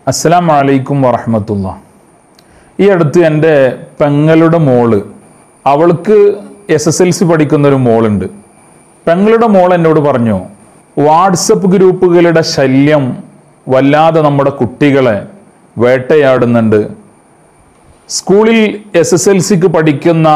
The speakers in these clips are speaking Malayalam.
അസ്സലാം വലൈക്കും വറഹമത്തുള്ള ഈ അടുത്ത് എൻ്റെ പെങ്ങളുടെ മോള് അവൾക്ക് എസ് എസ് എൽ സി പഠിക്കുന്ന ഒരു മോളുണ്ട് പെങ്ങളുടെ മോൾ എന്നോട് പറഞ്ഞു വാട്സപ്പ് ഗ്രൂപ്പുകളുടെ ശല്യം വല്ലാതെ നമ്മുടെ കുട്ടികളെ വേട്ടയാടുന്നുണ്ട് സ്കൂളിൽ എസ് എസ് എൽ സിക്ക് പഠിക്കുന്ന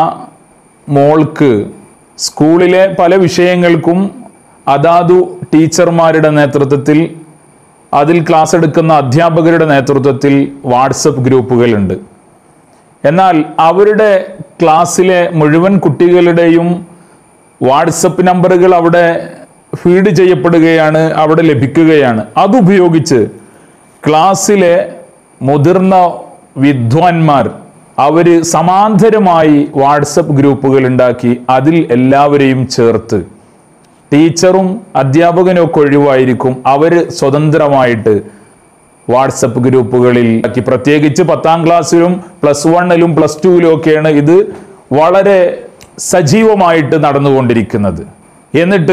മോൾക്ക് സ്കൂളിലെ പല വിഷയങ്ങൾക്കും അതാതു ടീച്ചർമാരുടെ നേതൃത്വത്തിൽ അതിൽ ക്ലാസ് എടുക്കുന്ന അധ്യാപകരുടെ നേതൃത്വത്തിൽ വാട്സപ്പ് ഗ്രൂപ്പുകളുണ്ട് എന്നാൽ അവരുടെ ക്ലാസ്സിലെ മുഴുവൻ കുട്ടികളുടെയും വാട്സപ്പ് നമ്പറുകൾ അവിടെ ഫീഡ് ചെയ്യപ്പെടുകയാണ് അവിടെ ലഭിക്കുകയാണ് അതുപയോഗിച്ച് ക്ലാസ്സിലെ മുതിർന്ന വിദ്വാൻമാർ അവർ സമാന്തരമായി വാട്സപ്പ് ഗ്രൂപ്പുകൾ ഉണ്ടാക്കി അതിൽ എല്ലാവരെയും ചേർത്ത് ടീച്ചറും അധ്യാപകനും ഒക്കെ ഒഴിവായിരിക്കും അവർ സ്വതന്ത്രമായിട്ട് വാട്സപ്പ് ഗ്രൂപ്പുകളിൽ ആക്കി പ്രത്യേകിച്ച് പത്താം ക്ലാസ്സിലും പ്ലസ് വണ്ണിലും പ്ലസ് ടുവിലും ഒക്കെയാണ് ഇത് വളരെ സജീവമായിട്ട് നടന്നുകൊണ്ടിരിക്കുന്നത് എന്നിട്ട്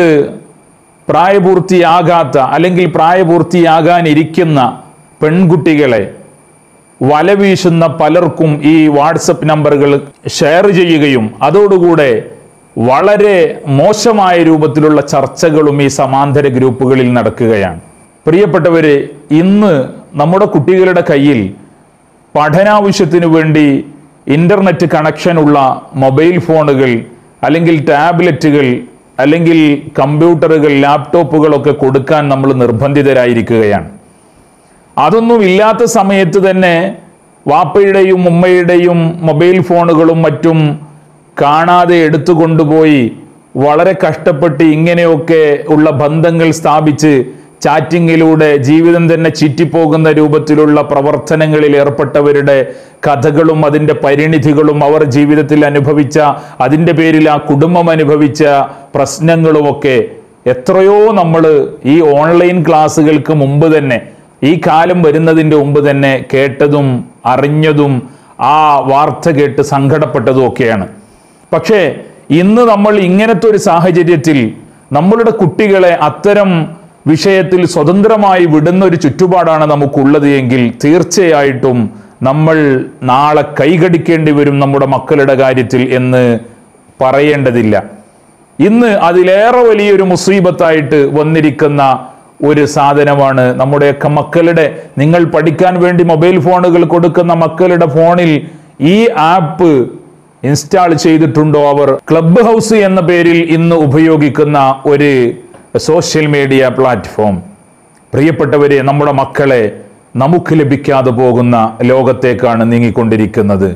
പ്രായപൂർത്തിയാകാത്ത അല്ലെങ്കിൽ പ്രായപൂർത്തിയാകാനിരിക്കുന്ന പെൺകുട്ടികളെ വലവീശുന്ന പലർക്കും ഈ വാട്സപ്പ് നമ്പറുകൾ ഷെയർ ചെയ്യുകയും അതോടുകൂടെ വളരെ മോശമായ രൂപത്തിലുള്ള ചർച്ചകളും ഈ സമാന്തര ഗ്രൂപ്പുകളിൽ നടക്കുകയാണ് പ്രിയപ്പെട്ടവരെ ഇന്ന് നമ്മുടെ കുട്ടികളുടെ കയ്യിൽ പഠനാവശ്യത്തിനു വേണ്ടി ഇന്റർനെറ്റ് കണക്ഷനുള്ള മൊബൈൽ ഫോണുകൾ അല്ലെങ്കിൽ ടാബ്ലറ്റുകൾ അല്ലെങ്കിൽ കമ്പ്യൂട്ടറുകൾ ലാപ്ടോപ്പുകളൊക്കെ കൊടുക്കാൻ നമ്മൾ നിർബന്ധിതരായിരിക്കുകയാണ് അതൊന്നും ഇല്ലാത്ത സമയത്ത് തന്നെ വാപ്പയുടെയും ഉമ്മയുടെയും മൊബൈൽ ഫോണുകളും മറ്റും കാണാതെ എടുത്തു കൊണ്ടുപോയി വളരെ കഷ്ടപ്പെട്ട് ഇങ്ങനെയൊക്കെ ഉള്ള ബന്ധങ്ങൾ സ്ഥാപിച്ച് ചാറ്റിങ്ങിലൂടെ ജീവിതം തന്നെ ചീറ്റിപ്പോകുന്ന രൂപത്തിലുള്ള പ്രവർത്തനങ്ങളിൽ ഏർപ്പെട്ടവരുടെ കഥകളും അതിൻ്റെ പരിണിതികളും അവർ ജീവിതത്തിൽ അനുഭവിച്ച അതിൻ്റെ പേരിൽ ആ കുടുംബം അനുഭവിച്ച പ്രശ്നങ്ങളുമൊക്കെ എത്രയോ നമ്മൾ ഈ ഓൺലൈൻ ക്ലാസ്സുകൾക്ക് മുമ്പ് തന്നെ ഈ കാലം വരുന്നതിൻ്റെ മുമ്പ് തന്നെ കേട്ടതും അറിഞ്ഞതും ആ വാർത്ത കേട്ട് സങ്കടപ്പെട്ടതും ഒക്കെയാണ് പക്ഷേ ഇന്ന് നമ്മൾ ഇങ്ങനത്തെ ഒരു സാഹചര്യത്തിൽ നമ്മളുടെ കുട്ടികളെ അത്തരം വിഷയത്തിൽ സ്വതന്ത്രമായി വിടുന്ന ഒരു ചുറ്റുപാടാണ് നമുക്കുള്ളത് എങ്കിൽ തീർച്ചയായിട്ടും നമ്മൾ നാളെ കൈകടിക്കേണ്ടി വരും നമ്മുടെ മക്കളുടെ കാര്യത്തിൽ എന്ന് പറയേണ്ടതില്ല ഇന്ന് അതിലേറെ വലിയൊരു മുസീബത്തായിട്ട് വന്നിരിക്കുന്ന ഒരു സാധനമാണ് നമ്മുടെയൊക്കെ മക്കളുടെ നിങ്ങൾ പഠിക്കാൻ വേണ്ടി മൊബൈൽ ഫോണുകൾ കൊടുക്കുന്ന മക്കളുടെ ഫോണിൽ ഈ ആപ്പ് ഇൻസ്റ്റാൾ ചെയ്തിട്ടുണ്ടോ അവർ ക്ലബ് ഹൗസ് എന്ന പേരിൽ ഇന്ന് ഉപയോഗിക്കുന്ന ഒരു സോഷ്യൽ മീഡിയ പ്ലാറ്റ്ഫോം പ്രിയപ്പെട്ടവരെ നമ്മുടെ മക്കളെ നമുക്ക് ലഭിക്കാതെ പോകുന്ന ലോകത്തേക്കാണ് നീങ്ങിക്കൊണ്ടിരിക്കുന്നത്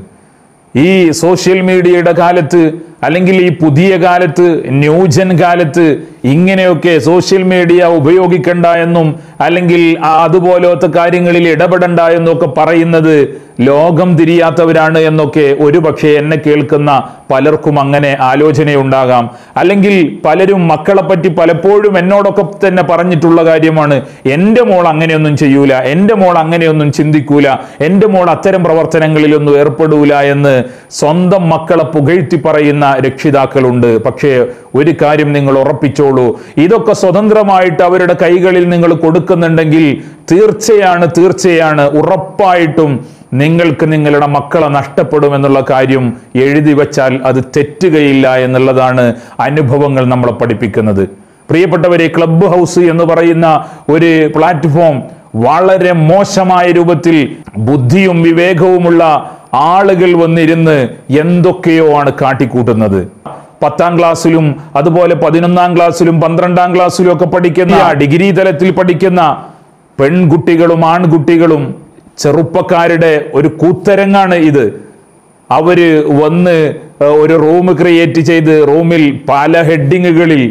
ഈ സോഷ്യൽ മീഡിയയുടെ കാലത്ത് അല്ലെങ്കിൽ ഈ പുതിയ കാലത്ത് ന്യൂജൻ കാലത്ത് ഇങ്ങനെയൊക്കെ സോഷ്യൽ മീഡിയ ഉപയോഗിക്കണ്ട എന്നും അല്ലെങ്കിൽ ആ അതുപോലത്തെ കാര്യങ്ങളിൽ ഇടപെടണ്ട എന്നൊക്കെ പറയുന്നത് ലോകം തിരിയാത്തവരാണ് എന്നൊക്കെ ഒരുപക്ഷെ എന്നെ കേൾക്കുന്ന പലർക്കും അങ്ങനെ ആലോചനയുണ്ടാകാം അല്ലെങ്കിൽ പലരും മക്കളെ പറ്റി പലപ്പോഴും എന്നോടൊക്കെ തന്നെ പറഞ്ഞിട്ടുള്ള കാര്യമാണ് എൻ്റെ മോൾ അങ്ങനെയൊന്നും ചെയ്യൂല എൻ്റെ മോൾ അങ്ങനെയൊന്നും ചിന്തിക്കൂല എൻ്റെ മോൾ അത്തരം പ്രവർത്തനങ്ങളിലൊന്നും ഏർപ്പെടൂല എന്ന് സ്വന്തം മക്കളെ പുകഴ്ത്തി പറയുന്ന രക്ഷിതാക്കളുണ്ട് പക്ഷേ ഒരു കാര്യം നിങ്ങൾ ഉറപ്പിച്ചോളൂ ഇതൊക്കെ സ്വതന്ത്രമായിട്ട് അവരുടെ കൈകളിൽ നിങ്ങൾ കൊടുക്കുന്നുണ്ടെങ്കിൽ തീർച്ചയാണ് തീർച്ചയാണ് ഉറപ്പായിട്ടും നിങ്ങൾക്ക് നിങ്ങളുടെ മക്കളെ നഷ്ടപ്പെടുമെന്നുള്ള കാര്യം എഴുതി വച്ചാൽ അത് തെറ്റുകയില്ല എന്നുള്ളതാണ് അനുഭവങ്ങൾ നമ്മളെ പഠിപ്പിക്കുന്നത് പ്രിയപ്പെട്ടവരെ ക്ലബ് ഹൗസ് എന്ന് പറയുന്ന ഒരു പ്ലാറ്റ്ഫോം വളരെ മോശമായ രൂപത്തിൽ ബുദ്ധിയും വിവേകവുമുള്ള ആളുകൾ വന്നിരുന്ന് എന്തൊക്കെയോ ആണ് കാട്ടിക്കൂട്ടുന്നത് പത്താം ക്ലാസ്സിലും അതുപോലെ പതിനൊന്നാം ക്ലാസ്സിലും പന്ത്രണ്ടാം ക്ലാസ്സിലും ഒക്കെ പഠിക്കുന്ന ഡിഗ്രി തലത്തിൽ പഠിക്കുന്ന പെൺകുട്ടികളും ആൺകുട്ടികളും ചെറുപ്പക്കാരുടെ ഒരു കൂത്തരങ്ങാണ് ഇത് അവര് വന്ന് ഒരു റൂം ക്രിയേറ്റ് ചെയ്ത് റൂമിൽ പല ഹെഡിങ്ങുകളിൽ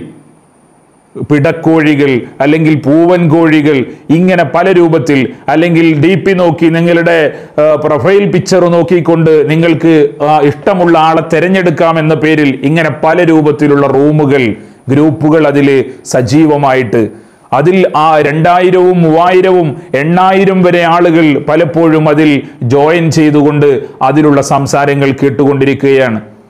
പിടക്കോഴികൾ അല്ലെങ്കിൽ പൂവൻ കോഴികൾ ഇങ്ങനെ പല രൂപത്തിൽ അല്ലെങ്കിൽ ഡി പി നോക്കി നിങ്ങളുടെ ആ, പ്രൊഫൈൽ പിക്ചർ നോക്കിക്കൊണ്ട് നിങ്ങൾക്ക് ആ, ഇഷ്ടമുള്ള ആളെ തിരഞ്ഞെടുക്കാം എന്ന പേരിൽ ഇങ്ങനെ പല രൂപത്തിലുള്ള റൂമുകൾ ഗ്രൂപ്പുകൾ അതിൽ സജീവമായിട്ട് അതിൽ ആ രണ്ടായിരവും മൂവായിരവും എണ്ണായിരം വരെ ആളുകൾ പലപ്പോഴും അതിൽ ജോയിൻ ചെയ്തുകൊണ്ട് അതിലുള്ള സംസാരങ്ങൾ കേട്ടുകൊണ്ടിരിക്കുകയാണ്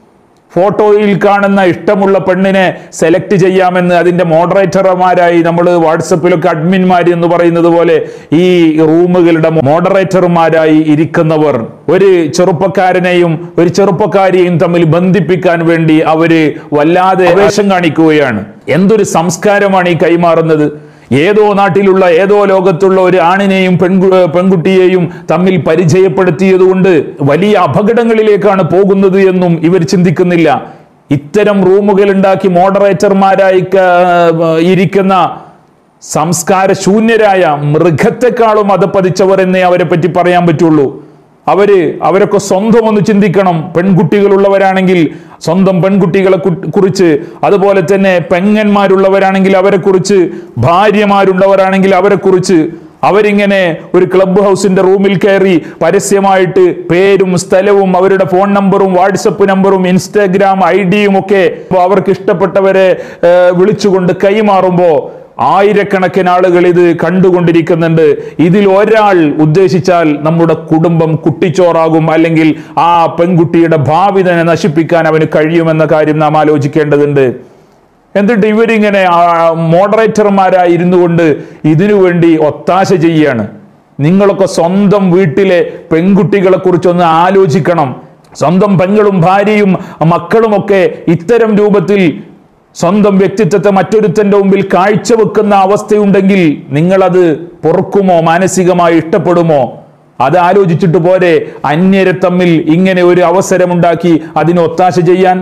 ഫോട്ടോയിൽ കാണുന്ന ഇഷ്ടമുള്ള പെണ്ണിനെ സെലക്ട് ചെയ്യാമെന്ന് അതിന്റെ മോഡറേറ്റർമാരായി നമ്മൾ വാട്സപ്പിലൊക്കെ അഡ്മിന്മാർ എന്ന് പറയുന്നത് പോലെ ഈ റൂമുകളുടെ മോഡറേറ്റർമാരായി ഇരിക്കുന്നവർ ഒരു ചെറുപ്പക്കാരനെയും ഒരു ചെറുപ്പക്കാരിയെയും തമ്മിൽ ബന്ധിപ്പിക്കാൻ വേണ്ടി അവര് വല്ലാതെ ആവേശം കാണിക്കുകയാണ് എന്തൊരു സംസ്കാരമാണ് ഈ കൈമാറുന്നത് ഏതോ നാട്ടിലുള്ള ഏതോ ലോകത്തുള്ള ഒരു ആണിനെയും പെൺകു പെൺകുട്ടിയെയും തമ്മിൽ പരിചയപ്പെടുത്തിയതുകൊണ്ട് വലിയ അപകടങ്ങളിലേക്കാണ് പോകുന്നത് എന്നും ഇവർ ചിന്തിക്കുന്നില്ല ഇത്തരം റൂമുകൾ ഉണ്ടാക്കി മോഡറേറ്റർമാരായി ക- ഇരിക്കുന്ന സംസ്കാര ശൂന്യരായ മൃഗത്തെക്കാളും അതപ്പതിച്ചവർ എന്നേ അവരെ പറ്റി പറയാൻ പറ്റുള്ളൂ അവര് അവരൊക്കെ സ്വന്തം ഒന്ന് ചിന്തിക്കണം പെൺകുട്ടികളുള്ളവരാണെങ്കിൽ സ്വന്തം പെൺകുട്ടികളെ കു- കുറിച്ച് അതുപോലെ തന്നെ പെങ്ങന്മാരുള്ളവരാണെങ്കിൽ അവരെ കുറിച്ച് ഭാര്യമാരുള്ളവരാണെങ്കിൽ അവരെ കുറിച്ച് അവരിങ്ങനെ ഒരു ക്ലബ് ഹൗസിന്റെ റൂമിൽ കയറി പരസ്യമായിട്ട് പേരും സ്ഥലവും അവരുടെ ഫോൺ നമ്പറും വാട്സപ്പ് നമ്പറും ഇൻസ്റ്റാഗ്രാം ഐ ഡിയും ഒക്കെ അവർക്ക് ഇഷ്ടപ്പെട്ടവരെ ഏർ, വിളിച്ചുകൊണ്ട് കൈമാറുമ്പോ ആയിരക്കണക്കിന് ആളുകൾ ഇത് കണ്ടുകൊണ്ടിരിക്കുന്നുണ്ട് ഇതിൽ ഒരാൾ ഉദ്ദേശിച്ചാൽ നമ്മുടെ കുടുംബം കുട്ടിച്ചോറാകും അല്ലെങ്കിൽ ആ പെൺകുട്ടിയുടെ ഭാവി തന്നെ നശിപ്പിക്കാൻ അവന് കഴിയുമെന്ന കാര്യം നാം ആലോചിക്കേണ്ടതുണ്ട് എന്നിട്ട് ഇവരിങ്ങനെ മോഡറേറ്റർമാരായി ഇരുന്നു കൊണ്ട് ഇതിനു വേണ്ടി ഒത്താശ ചെയ്യാണ് നിങ്ങളൊക്കെ സ്വന്തം വീട്ടിലെ പെൺകുട്ടികളെ കുറിച്ചൊന്ന് ആലോചിക്കണം സ്വന്തം പെങ്ങളും ഭാര്യയും മക്കളുമൊക്കെ ഇത്തരം രൂപത്തിൽ സ്വന്തം വ്യക്തിത്വത്തെ മറ്റൊരുത്തന്റെ മുമ്പിൽ കാഴ്ചവെക്കുന്ന അവസ്ഥയുണ്ടെങ്കിൽ നിങ്ങളത് പൊറുക്കുമോ മാനസികമായി ഇഷ്ടപ്പെടുമോ അത് ആലോചിച്ചിട്ട് പോരെ അന്യരെ തമ്മിൽ ഇങ്ങനെ ഒരു അവസരമുണ്ടാക്കി അതിന് ഒത്താശ ചെയ്യാൻ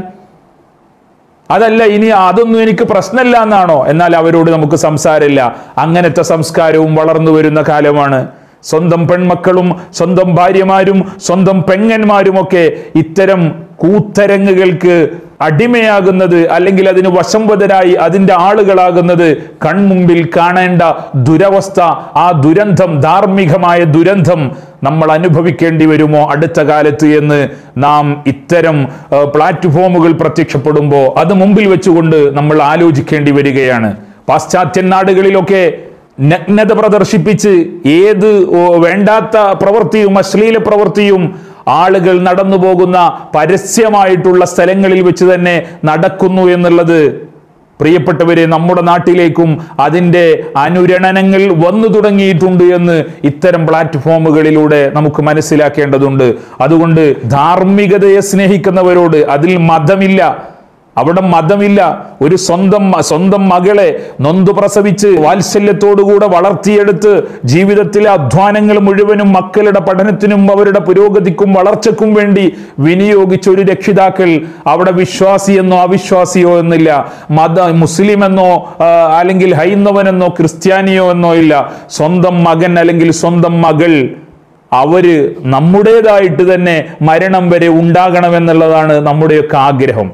അതല്ല ഇനി അതൊന്നും എനിക്ക് പ്രശ്നമില്ല എന്നാണോ എന്നാൽ അവരോട് നമുക്ക് സംസാരമില്ല അങ്ങനത്തെ സംസ്കാരവും വളർന്നു വരുന്ന കാലമാണ് സ്വന്തം പെൺമക്കളും സ്വന്തം ഭാര്യമാരും സ്വന്തം പെങ്ങന്മാരുമൊക്കെ ഇത്തരം കൂത്തരങ്ങുകൾക്ക് അടിമയാകുന്നത് അല്ലെങ്കിൽ അതിന് വശംവതരായി അതിന്റെ ആളുകളാകുന്നത് കൺമുമ്പിൽ കാണേണ്ട ദുരവസ്ഥ ആ ദുരന്തം ധാർമ്മികമായ ദുരന്തം നമ്മൾ അനുഭവിക്കേണ്ടി വരുമോ അടുത്ത കാലത്ത് എന്ന് നാം ഇത്തരം ഏർ, പ്ലാറ്റ്ഫോമുകൾ പ്രത്യക്ഷപ്പെടുമ്പോൾ അത് മുമ്പിൽ വെച്ചുകൊണ്ട് നമ്മൾ ആലോചിക്കേണ്ടി വരികയാണ് പാശ്ചാത്യ നാടുകളിലൊക്കെ നഗ്നത പ്രദർശിപ്പിച്ച് ഏത് ഓ, വേണ്ടാത്ത പ്രവൃത്തിയും അശ്ലീല പ്രവൃത്തിയും ആളുകൾ നടന്നു പോകുന്ന പരസ്യമായിട്ടുള്ള സ്ഥലങ്ങളിൽ വെച്ച് തന്നെ നടക്കുന്നു എന്നുള്ളത് പ്രിയപ്പെട്ടവരെ നമ്മുടെ നാട്ടിലേക്കും അതിൻ്റെ അനുരണനങ്ങൾ വന്നു തുടങ്ങിയിട്ടുണ്ട് എന്ന് ഇത്തരം പ്ലാറ്റ്ഫോമുകളിലൂടെ നമുക്ക് മനസ്സിലാക്കേണ്ടതുണ്ട് അതുകൊണ്ട് ധാർമ്മികതയെ സ്നേഹിക്കുന്നവരോട് അതിൽ മതമില്ല അവിടെ മതമില്ല ഒരു സ്വന്തം സ്വന്തം മകളെ നൊന്തു പ്രസവിച്ച് വാത്സല്യത്തോടുകൂടെ വളർത്തിയെടുത്ത് ജീവിതത്തിലെ അധ്വാനങ്ങൾ മുഴുവനും മക്കളുടെ പഠനത്തിനും അവരുടെ പുരോഗതിക്കും വളർച്ചയ്ക്കും വേണ്ടി വിനിയോഗിച്ച ഒരു രക്ഷിതാക്കൾ അവിടെ വിശ്വാസിയെന്നോ അവിശ്വാസിയോ എന്നില്ല മത മുസ്ലിം എന്നോ ആ, അല്ലെങ്കിൽ ഹൈന്ദവനെന്നോ ക്രിസ്ത്യാനിയോ എന്നോ ഇല്ല സ്വന്തം മകൻ അല്ലെങ്കിൽ സ്വന്തം മകൾ അവര് നമ്മുടേതായിട്ട് തന്നെ മരണം വരെ ഉണ്ടാകണമെന്നുള്ളതാണ് നമ്മുടെയൊക്കെ ആഗ്രഹം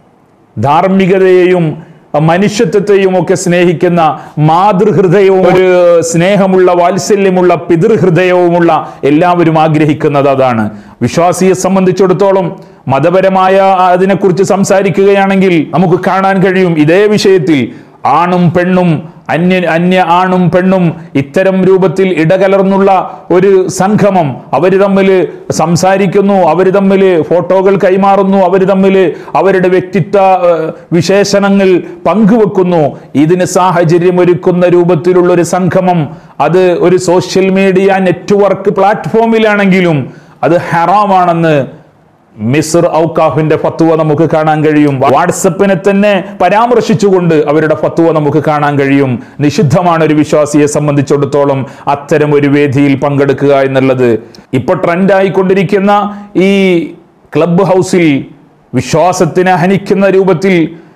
ധാർമ്മികതയെയും മനുഷ്യത്വത്തെയും ഒക്കെ സ്നേഹിക്കുന്ന മാതൃഹൃദയവും ഒരു സ്നേഹമുള്ള വാത്സല്യമുള്ള പിതൃഹൃദയവുമുള്ള എല്ലാവരും ആഗ്രഹിക്കുന്നത് അതാണ് വിശ്വാസിയെ സംബന്ധിച്ചിടത്തോളം മതപരമായ അതിനെക്കുറിച്ച് സംസാരിക്കുകയാണെങ്കിൽ നമുക്ക് കാണാൻ കഴിയും ഇതേ വിഷയത്തിൽ ആണും പെണ്ണും അന്യ അന്യ ആണും പെണ്ണും ഇത്തരം രൂപത്തിൽ ഇടകലർന്നുള്ള ഒരു സംഗമം അവർ തമ്മിൽ സംസാരിക്കുന്നു അവർ തമ്മിൽ ഫോട്ടോകൾ കൈമാറുന്നു അവർ തമ്മിൽ അവരുടെ വ്യക്തിത്വ ഏഹ്, വിശേഷണങ്ങൾ പങ്കുവെക്കുന്നു ഇതിന് സാഹചര്യം ഒരുക്കുന്ന രൂപത്തിലുള്ള ഒരു സംഗമം അത് ഒരു സോഷ്യൽ മീഡിയ നെറ്റ്വർക്ക് പ്ലാറ്റ്ഫോമിലാണെങ്കിലും അത് ഹറാമാണെന്ന് മിസ്ർ ഔക്കാഫിന്റെ ഫത്വ നമുക്ക് കാണാൻ കഴിയും വാട്സപ്പിനെ തന്നെ പരാമർശിച്ചുകൊണ്ട് അവരുടെ ഫത്വ നമുക്ക് കാണാൻ കഴിയും നിഷിദ്ധമാണ് ഒരു വിശ്വാസിയെ സംബന്ധിച്ചിടത്തോളം അത്തരം ഒരു വേദിയിൽ പങ്കെടുക്കുക എന്നുള്ളത് ഇപ്പൊ ട്രെൻഡായിക്കൊണ്ടിരിക്കുന്ന ഈ ക്ലബ് ഹൗസിൽ വിശ്വാസത്തിനെ ഹനിക്കുന്ന രൂപത്തിൽ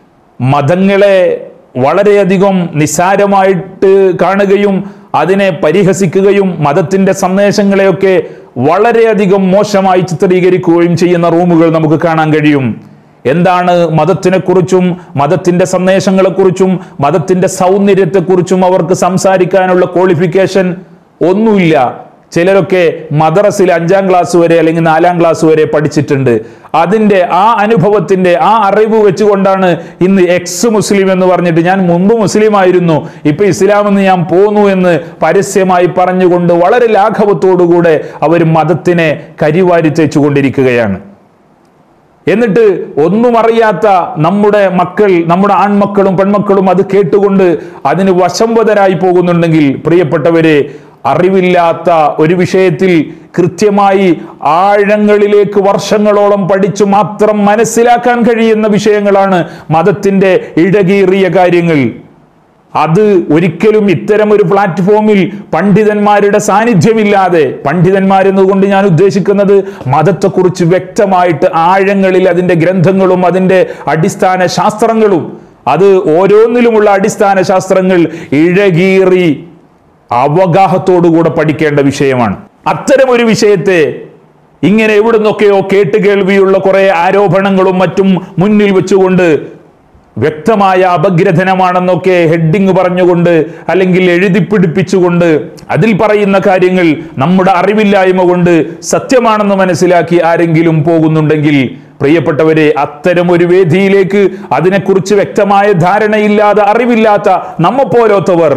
മതങ്ങളെ വളരെയധികം നിസാരമായിട്ട് കാണുകയും അതിനെ പരിഹസിക്കുകയും മതത്തിന്റെ സന്ദേശങ്ങളെയൊക്കെ വളരെയധികം മോശമായി ചിത്രീകരിക്കുകയും ചെയ്യുന്ന റൂമുകൾ നമുക്ക് കാണാൻ കഴിയും എന്താണ് മതത്തിനെക്കുറിച്ചും മതത്തിന്റെ സന്ദേശങ്ങളെക്കുറിച്ചും മതത്തിന്റെ സൗന്ദര്യത്തെക്കുറിച്ചും അവർക്ക് സംസാരിക്കാനുള്ള ക്വാളിഫിക്കേഷൻ ഒന്നുമില്ല ചിലരൊക്കെ മദ്രസിൽ അഞ്ചാം ക്ലാസ് വരെ അല്ലെങ്കിൽ നാലാം ക്ലാസ് വരെ പഠിച്ചിട്ടുണ്ട് അതിന്റെ ആ അനുഭവത്തിന്റെ ആ അറിവ് വെച്ചുകൊണ്ടാണ് ഇന്ന് എക്സ് മുസ്ലിം എന്ന് പറഞ്ഞിട്ട് ഞാൻ മുമ്പ് മുസ്ലിം ആയിരുന്നു ഇപ്പൊ ഇസ്ലാം എന്ന് ഞാൻ പോന്നു എന്ന് പരസ്യമായി പറഞ്ഞുകൊണ്ട് വളരെ ലാഘവത്തോടുകൂടെ അവർ മതത്തിനെ കരിവാരി തേച്ചുകൊണ്ടിരിക്കുകയാണ് എന്നിട്ട് ഒന്നും അറിയാത്ത നമ്മുടെ മക്കൾ നമ്മുടെ ആൺമക്കളും പെൺമക്കളും അത് കേട്ടുകൊണ്ട് അതിന് വശംവതരായി പോകുന്നുണ്ടെങ്കിൽ പ്രിയപ്പെട്ടവരെ അറിവില്ലാത്ത ഒരു വിഷയത്തിൽ കൃത്യമായി ആഴങ്ങളിലേക്ക് വർഷങ്ങളോളം പഠിച്ചു മാത്രം മനസ്സിലാക്കാൻ കഴിയുന്ന വിഷയങ്ങളാണ് മതത്തിന്റെ ഇഴകീറിയ കാര്യങ്ങൾ അത് ഒരിക്കലും ഇത്തരം ഒരു പ്ലാറ്റ്ഫോമിൽ പണ്ഡിതന്മാരുടെ സാന്നിധ്യമില്ലാതെ പണ്ഡിതന്മാരെന്നുകൊണ്ട് ഞാൻ ഉദ്ദേശിക്കുന്നത് മതത്തെക്കുറിച്ച് വ്യക്തമായിട്ട് ആഴങ്ങളിൽ അതിൻ്റെ ഗ്രന്ഥങ്ങളും അതിൻ്റെ അടിസ്ഥാന ശാസ്ത്രങ്ങളും അത് ഓരോന്നിലുമുള്ള അടിസ്ഥാന ശാസ്ത്രങ്ങൾ ഇഴകീറി അവഗാഹത്തോടുകൂടെ പഠിക്കേണ്ട വിഷയമാണ് അത്തരം ഒരു വിഷയത്തെ ഇങ്ങനെ എവിടുന്നൊക്കെയോ കേട്ടുകേൾവിയുള്ള കുറെ ആരോപണങ്ങളും മറ്റും മുന്നിൽ വെച്ചുകൊണ്ട് വ്യക്തമായ അപഗ്രഥനമാണെന്നൊക്കെ ഹെഡിങ് പറഞ്ഞുകൊണ്ട് അല്ലെങ്കിൽ എഴുതി പിടിപ്പിച്ചുകൊണ്ട് അതിൽ പറയുന്ന കാര്യങ്ങൾ നമ്മുടെ അറിവില്ലായ്മ കൊണ്ട് സത്യമാണെന്ന് മനസ്സിലാക്കി ആരെങ്കിലും പോകുന്നുണ്ടെങ്കിൽ പ്രിയപ്പെട്ടവരെ അത്തരം ഒരു വേദിയിലേക്ക് അതിനെക്കുറിച്ച് വ്യക്തമായ ധാരണയില്ലാതെ അറിവില്ലാത്ത നമ്മപ്പോലോത്തവർ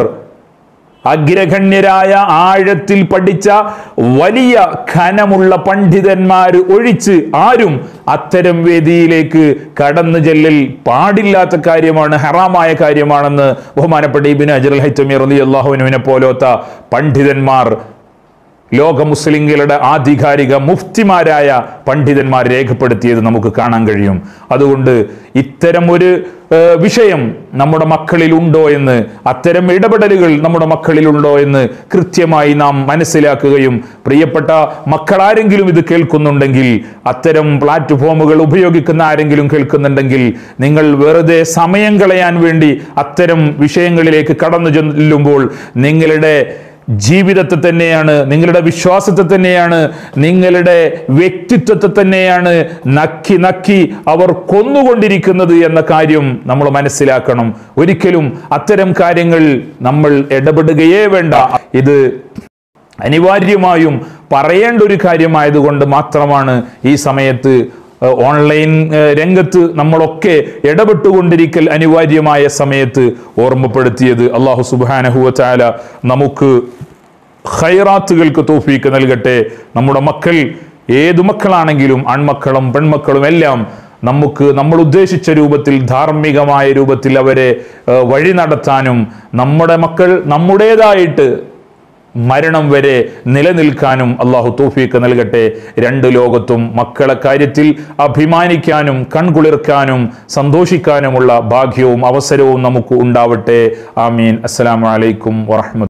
അഗ്രഗണ്യരായ ആഴത്തിൽ പഠിച്ച വലിയ ഖനമുള്ള പണ്ഡിതന്മാർ ഒഴിച്ച് ആരും അത്തരം വേദിയിലേക്ക് കടന്നു ചെല്ലൽ പാടില്ലാത്ത കാര്യമാണ് ഹറാമായ കാര്യമാണെന്ന് ബഹുമാനപ്പെട്ട ഇബിൻ അജറുൽ ഹൈത്തമി റലി അള്ളാഹുവിനെ പോലത്തെ പണ്ഡിതന്മാർ ലോക മുസ്ലിങ്ങളുടെ ആധികാരിക മുഫ്തിമാരായ പണ്ഡിതന്മാർ രേഖപ്പെടുത്തിയത് നമുക്ക് കാണാൻ കഴിയും അതുകൊണ്ട് ഇത്തരം ഒരു ഏഹ്, വിഷയം നമ്മുടെ മക്കളിൽ ഉണ്ടോ എന്ന് അത്തരം ഇടപെടലുകൾ നമ്മുടെ മക്കളിൽ ഉണ്ടോ എന്ന് കൃത്യമായി നാം മനസ്സിലാക്കുകയും പ്രിയപ്പെട്ട മക്കളാരെങ്കിലും ഇത് കേൾക്കുന്നുണ്ടെങ്കിൽ അത്തരം പ്ലാറ്റ്ഫോമുകൾ ഉപയോഗിക്കുന്ന ആരെങ്കിലും കേൾക്കുന്നുണ്ടെങ്കിൽ നിങ്ങൾ വെറുതെ സമയം കളയാൻ വേണ്ടി അത്തരം വിഷയങ്ങളിലേക്ക് കടന്നു ചെല്ലുമ്പോൾ നിങ്ങളുടെ ജീവിതത്തെ തന്നെയാണ് നിങ്ങളുടെ വിശ്വാസത്തെ തന്നെയാണ് നിങ്ങളുടെ വ്യക്തിത്വത്തെ തന്നെയാണ് നക്കി നക്കി അവർ കൊന്നുകൊണ്ടിരിക്കുന്നത് എന്ന കാര്യം നമ്മൾ മനസ്സിലാക്കണം ഒരിക്കലും അത്തരം കാര്യങ്ങൾ നമ്മൾ ഇടപെടുകയേ വേണ്ട ഇത് അനിവാര്യമായും പറയേണ്ട ഒരു കാര്യമായതുകൊണ്ട് മാത്രമാണ് ഈ സമയത്ത് ഏഹ്, ഓൺലൈൻ ഏഹ്, രംഗത്ത് നമ്മളൊക്കെ ഇടപെട്ടുകൊണ്ടിരിക്കൽ അനിവാര്യമായ സമയത്ത് ഓർമ്മപ്പെടുത്തിയത് അള്ളാഹു സുബാനഹുവ ചാല നമുക്ക് ഖൈറാത്തുകൾക്ക് തോഫീക്ക് നൽകട്ടെ നമ്മുടെ മക്കൾ ഏതു മക്കളാണെങ്കിലും ആൺമക്കളും പെൺമക്കളും എല്ലാം നമുക്ക് നമ്മൾ ഉദ്ദേശിച്ച രൂപത്തിൽ ധാർമ്മികമായ രൂപത്തിൽ അവരെ ഏഹ്, വഴി നടത്താനും നമ്മുടെ മക്കൾ നമ്മുടേതായിട്ട് മരണം വരെ നിലനിൽക്കാനും അള്ളാഹു തോഫീക്ക് നൽകട്ടെ രണ്ട് ലോകത്തും മക്കളെ കാര്യത്തിൽ അഭിമാനിക്കാനും കൺകുളിർക്കാനും സന്തോഷിക്കാനുമുള്ള ഭാഗ്യവും അവസരവും നമുക്ക് ഉണ്ടാവട്ടെ ആമീൻ അസ്സലാമു അലൈക്കും വറഹ്മത്തുള്ളാഹി